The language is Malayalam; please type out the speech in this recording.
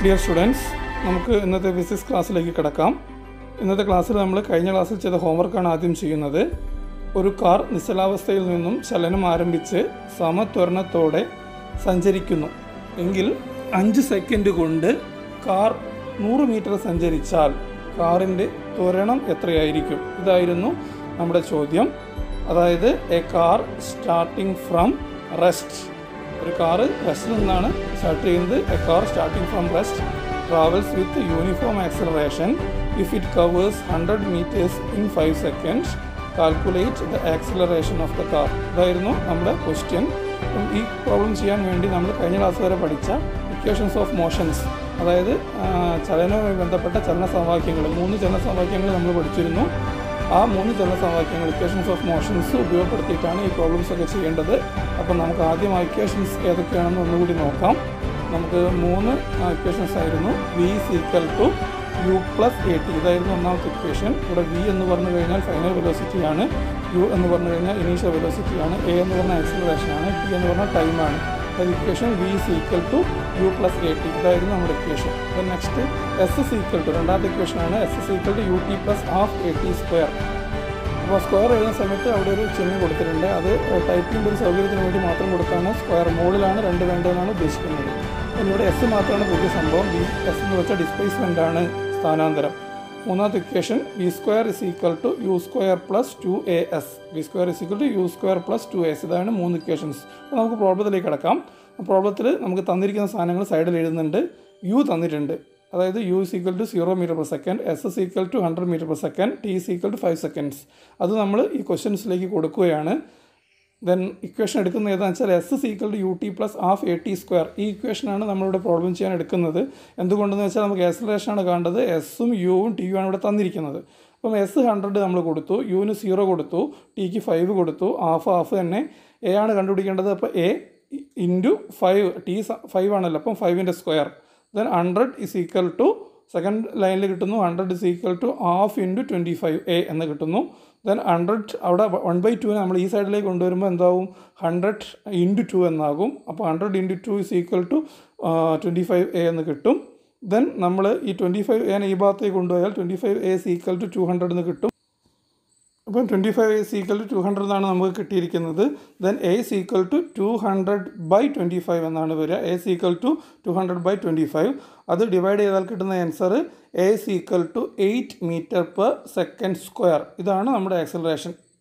ഡിയർ സ്റ്റുഡൻസ് നമുക്ക് ഇന്നത്തെ ഫിസിക്സ് ക്ലാസ്സിലേക്ക് കിടക്കാം ഇന്നത്തെ ക്ലാസ്സിൽ നമ്മൾ കഴിഞ്ഞ ക്ലാസ്സിൽ ചെയ്ത ഹോംവർക്കാണ് ആദ്യം ചെയ്യുന്നത് ഒരു കാർ നിശ്ചലാവസ്ഥയിൽ നിന്നും ചലനം ആരംഭിച്ച് സമത്വരണത്തോടെ സഞ്ചരിക്കുന്നു എങ്കിൽ അഞ്ച് സെക്കൻഡ് കൊണ്ട് കാർ നൂറ് മീറ്റർ സഞ്ചരിച്ചാൽ കാറിൻ്റെ ത്വരണം എത്രയായിരിക്കും ഇതായിരുന്നു നമ്മുടെ ചോദ്യം അതായത് a car starting from rest ഒരു കാറ് റെസ്റ്റിൽ നിന്നാണ് സ്റ്റാർട്ട് ചെയ്യുന്നത് a car starting from rest travels with uniform acceleration if it covers hundred metres in five seconds calculate the acceleration of the car ഇതായിരുന്നു നമ്മുടെ ക്വസ്റ്റ്യൻ ഈ പ്രോബ്ലം ചെയ്യാൻ വേണ്ടി നമ്മൾ കഴിഞ്ഞ ക്ലാസ് വരെ പഠിച്ച ഇക്വേഷൻസ് ഓഫ് മോഷൻസ് അതായത് ആ, ചലനവുമായി ബന്ധപ്പെട്ട ചലന സമവാക്യങ്ങൾ മൂന്ന് ചലന സമവാക്യങ്ങൾ നമ്മൾ പഠിച്ചിരുന്നു ആ മൂന്ന് ചലന സമവാക്യങ്ങൾ ഇക്വേഷൻസ് ഓഫ് മോഷൻസ് ഉപയോഗപ്പെടുത്തിയിട്ടാണ് ഈ പ്രോബ്ലംസ് ഒക്കെ ചെയ്യേണ്ടത് അപ്പം നമുക്ക് ആദ്യം ആ ഇക്വേഷൻസ് ഏതൊക്കെയാണെന്ന് ഒന്നുകൂടി നോക്കാം നമുക്ക് മൂന്ന് ഇക്വേഷൻസ് ആയിരുന്നു v is equal to u plus a t ഇതായിരുന്നു ഒന്നാമത്തെ ഇക്വേഷൻ ഇവിടെ വി എന്ന് പറഞ്ഞു കഴിഞ്ഞാൽ ഫൈനൽ വെലോസിറ്റി ആണ് യു എന്ന് പറഞ്ഞു കഴിഞ്ഞാൽ ഇനീഷ്യൽ വെലോസിറ്റി ആണ് എ എന്ന് പറഞ്ഞാൽ ആക്സിലറേഷൻ ആണ് ടി എന്ന് പറഞ്ഞാൽ ടൈമാണ് അതായത് equation v is equal to u plus a t ഇതായിരുന്നു നമ്മുടെ equation then next s is equal to രണ്ടാമത്തെ ഇക്വേഷൻ ആണ് s is equal to u t plus half a t square അപ്പോൾ സ്ക്വയർ എഴുതുന്ന സമയത്ത് അവിടെ ഒരു ചിഹ്നം കൊടുത്തിട്ടുണ്ട് അത് ടൈപ്പിംഗ് ഒരു സൗകര്യത്തിന് വേണ്ടി മാത്രം കൊടുത്താണ് സ്ക്വയർ മുകളിലാണ് രണ്ട് വേണ്ടതെന്നാണ് ഉദ്ദേശിക്കുന്നത് പിന്നെ ഇവിടെ എസ് മാത്രമാണ് പുതിയ സംഭവം വി എസ് എന്ന് വെച്ചാൽ ഡിസ്പ്ലേസ്മെൻ്റ് ആണ് സ്ഥാനാന്തരം മൂന്നാമത്തെ equation v square is equal to u square plus two a s v square is equal to u square plus two s ഇതാണ് മൂന്ന് ഇക്വേഷൻസ് അപ്പോൾ നമുക്ക് പ്രോബ്ലത്തിലേക്ക് കിടക്കാം പ്രോബ്ലത്തിൽ നമുക്ക് തന്നിരിക്കുന്ന സാധനങ്ങൾ സൈഡിൽ എഴുതുന്നുണ്ട് യു തന്നിട്ടുണ്ട് അതായത് u is equal to zero metre per second s is equal to hundred metre per second t is equal to five seconds അത് നമ്മൾ ഈ ക്വസ്റ്റ്യൻസിലേക്ക് കൊടുക്കുകയാണ് ദെൻ ഇക്വേഷൻ എടുക്കുന്നത് ഏതാണെന്ന് വെച്ചാൽ s is equal to u t plus half a t square ഈ ഇക്വേഷനാണ് നമ്മളിവിടെ പ്രോബ്ലം ചെയ്യാൻ എടുക്കുന്നത് എന്തുകൊണ്ടെന്ന് വെച്ചാൽ നമുക്ക് acceleration ആണ് കാണേണ്ടത് എസും യുവും ടിയും ആണ് ഇവിടെ തന്നിരിക്കുന്നത് അപ്പം എസ് ഹൺഡ്രഡ് നമ്മൾ കൊടുത്തു യുവിന് സീറോ കൊടുത്തു ടിക്ക് ഫൈവ് കൊടുത്തു ഹാഫ് ഹാഫ് തന്നെ എ ആണ് കണ്ടുപിടിക്കേണ്ടത് അപ്പോൾ a into five t five ആണല്ലോ അപ്പം ഫൈവിൻ്റെ square then hundred is equal to second ലൈനിൽ കിട്ടുന്നു hundred is equal to half into twenty five a എന്ന് കിട്ടുന്നു ദെൻ ഹൺഡ്രഡ് അവിടെ വൺ ബൈ ടുവിനെ നമ്മൾ ഈ സൈഡിലേക്ക് കൊണ്ടുവരുമ്പോൾ എന്താവും ഹൺഡ്രഡ് ഇൻറ്റു ടു എന്നാകും അപ്പോൾ hundred into two is equal to twenty five a എന്ന് കിട്ടും ദെൻ നമ്മൾ ഈ ട്വൻറ്റി ഫൈവ് എനെ ഈ ഭാഗത്തേക്ക് കൊണ്ടുപോയാൽ twenty five a is equal to two hundred എന്ന് കിട്ടും അപ്പം twenty five a equal to two hundred എന്നാണ് നമുക്ക് കിട്ടിയിരിക്കുന്നത് then a is equal to two hundred by twenty five എന്നാണ് വരിക a is equal to two hundred by twenty five അത് ഡിവൈഡ് ചെയ്താൽ കിട്ടുന്ന answer a is equal to eight metre per second square ഇതാണ് നമ്മുടെ ആക്സലറേഷൻ